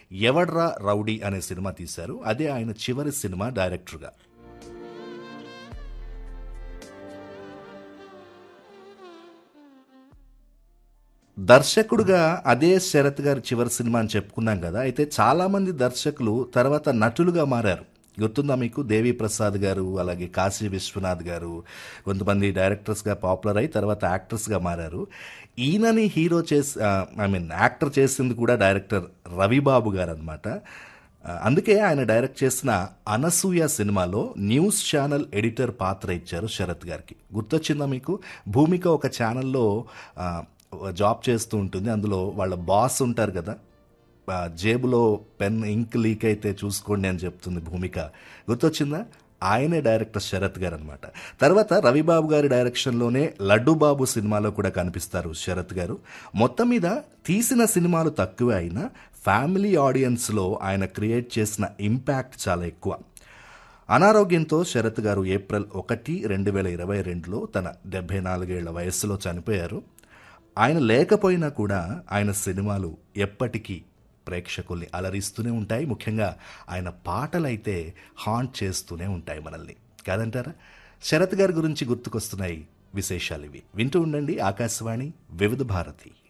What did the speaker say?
ఎవడ్రా రౌడీ అనే సినిమా తీశారు అదే ఆయన చివరి సినిమా డైరెక్టర్గా దర్శకుడుగా అదే శరత్ గారి చివరి సినిమా అని చెప్పుకున్నాం కదా అయితే చాలామంది దర్శకులు తర్వాత నటులుగా మారారు గుర్తుందా మీకు దేవి ప్రసాద్ గారు అలాగే కాశీ విశ్వనాథ్ గారు కొంతమంది డైరెక్టర్స్గా పాపులర్ అయి తర్వాత యాక్టర్స్గా మారారు ఈయనని హీరో చేసి ఐ మీన్ యాక్టర్ చేసింది కూడా డైరెక్టర్ రవిబాబు గారు అనమాట అందుకే ఆయన డైరెక్ట్ చేసిన అనసూయ సినిమాలో న్యూస్ ఛానల్ ఎడిటర్ పాత్ర ఇచ్చారు శరత్ గారికి గుర్తొచ్చిందా మీకు భూమిక ఒక ఛానల్లో ఆ, జాబ్ చేస్తూ ఉంటుంది అందులో వాళ్ళ బాస్ ఉంటారు కదా ఆ, జేబులో పెన్ ఇంక్ లీక్ అయితే చూసుకోండి అని చెప్తుంది భూమిక గుర్తొచ్చిందా ఆయనే డైరెక్టర్ శరత్ గారు అనమాట తర్వాత రవిబాబు గారి డైరెక్షన్లోనే లడ్డుబాబు సినిమాలో కూడా కనిపిస్తారు శరత్ గారు మొత్తం మీద తీసిన సినిమాలు తక్కువే అయినా ఫ్యామిలీ ఆడియన్స్లో ఆయన క్రియేట్ చేసిన ఇంపాక్ట్ చాలా ఎక్కువ అనారోగ్యంతో శరత్ గారు ఏప్రిల్ ఒకటి రెండు వేల ఇరవై రెండులో తన డెబ్బై నాలుగేళ్ల వయస్సులో చనిపోయారు ఆయన లేకపోయినా కూడా ఆయన సినిమాలు ఎప్పటికీ ప్రేక్షకుల్ని అలరిస్తూనే ఉంటాయి ముఖ్యంగా ఆయన పాటలైతే హాంట్ చేస్తూనే ఉంటాయి మనల్ని కాదంటారా శరత్ గారి గురించి గుర్తుకొస్తున్నాయి విశేషాలు ఇవి వింటూ ఉండండి ఆకాశవాణి వివిధ భారతి